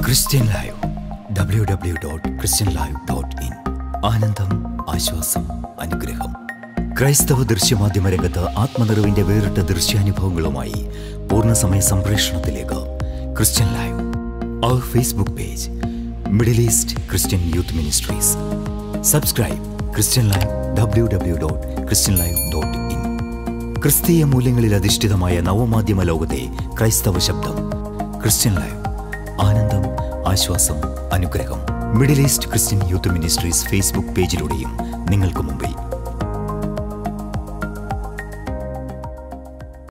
Christian live W W dot Christian live dot in ആനന്ദം ആശ്വാസം അനുഗ്രഹം ക്രൈസ്തവ ദൃശ്യമാധ്യമ രംഗത്ത് ആത്മനിറവിന്റെ വേറിട്ട ദൃശ്യാനുഭവങ്ങളുമായി പൂർണ്ണസമയ സംപ്രേഷണത്തിലേക്ക് ക്രിസ്ത്യൻ ലൈവ് അവർ Facebook page middle east Christian youth ministries subscribe Christian live W W dot Christian live dot in ക്രിസ്തീയ മൂല്യങ്ങളിൽ അധിഷ്ഠിതമായ നവമാധ്യമ ലോകത്തെ ക്രൈസ്തവ ശബ്ദം ക്രിസ്ത്യൻ ലൈവ് ആനന്ദം ആശ്വാസം അനുഗ്രഹം middle east Christian youth ministries Facebook പേജിലൂടെയും നിങ്ങൾക്ക് മുമ്പിൽ